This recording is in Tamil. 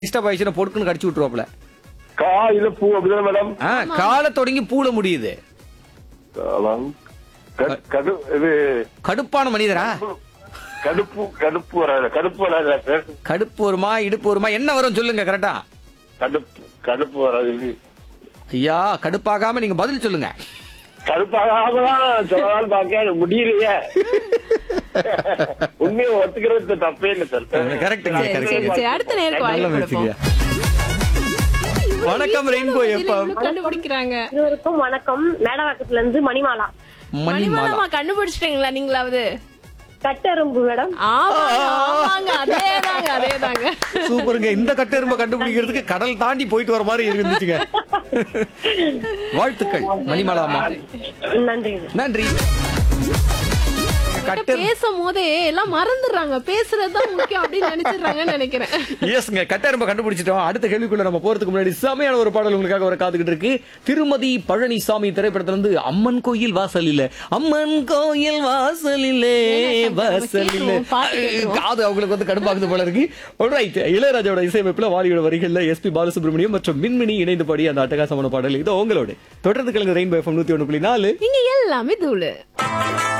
டிஸ்டர்ப் ஆயிடுச்சுன்னா பொடுக்குன்னு கடிச்சு விட்டுருவாப்ல காயில பூ அப்படிதானே மேடம் ஆ, காலை தொடங்கி பூல முடியுது காலம் கடு- கடு இது கடுப்பான மனிதரா கடுப்பு கடுப்பு வராது கடுப்பு வராது சார் கடுப்பு வருமா இடுப்பு வருமா என்ன வரும் சொல்லுங்க கரெக்டா கடுப்பு கடுப்பு வராது இது ஐயா கடுப்பாகாம நீங்க பதில் சொல்லுங்க கடுப்பாகாமதான் சொல்லலாம்னு பார்க்க எனக்கு முடியலையே உண்மையை ஒத்துக்கிறது தப்பே இல்லை சார் கரெக்டுங்க சரி, சரி, கரெக்ட் சரி. அடுத்த நேருக்கு நல்ல வாய்ப்பு முயற்சிங்க கொடுப்போம். வணக்கம் ரெயின்போ இதுல எப்ப இவ்வளவு கண்டுபிடிக்கிறாங்க இருவருக்கும் வணக்கம் மேடவாக்கத்துல இருந்து மணிமாலா மணிமாலா மணிமாலமா கண்டுபிடிச்சிட்டீங்களா நீங்களாவது கட்டெரும்பு மேடம் ஆமாங்க ஆமாங்க அதேதாங்க அதேதாங்க சூப்பருங்க இந்த கட்டெரும்ப கண்டுபிடிக்கிறதுக்கு கடல் தாண்டி போயிட்டு வர மாதிரி இருந்துச்சுங்க வாழ்த்துக்கள் மணிமாலா அம்மா நன்றி நன்றி கட்டெரு பேசும் போதே எல்லாம் மறந்துடுறாங்க பேசுறதுதான் முக்கியம் அப்படின்னு நினைச்சிடுறாங்கன்னு நினைக்கிறேன் எஸ்ங்க கட்டெரும்ப கண்டுபிடிச்சிட்டோம் அடுத்த கேள்விக்குள்ள நம்ம போறதுக்கு முன்னாடி செமையான ஒரு பாடல் உங்களுக்காக வர காத்துக்கிட்டு இருக்கு திருமதி பழனிசாமி திரைப்படத்துல இருந்து அம்மன் கோயில் வாசல் இல்ல அம்மன் கோயில் வாசல் இல்லே வாசல் இல்ல பாட்டு கேட்டுருவோம். காது அவங்களுக்கு வந்து கடுப்பாகுது போல இருக்கு ரைட் இளையராஜாவோட இசையமைப்புல வாலியோட வரிகள்ல எஸ்பி பாலசுப்ரமணியம் மற்றும் மின்மினி இணைந்து பாடி அந்த அட்டகாசமான பாடல் இது உங்களோட தொடர்ந்து கிழங்கு ரெயின்போ எஃப்எம் நூத்தி ஒண்ணு புள்ளி நாலு இங்க எல்லாமே தூளு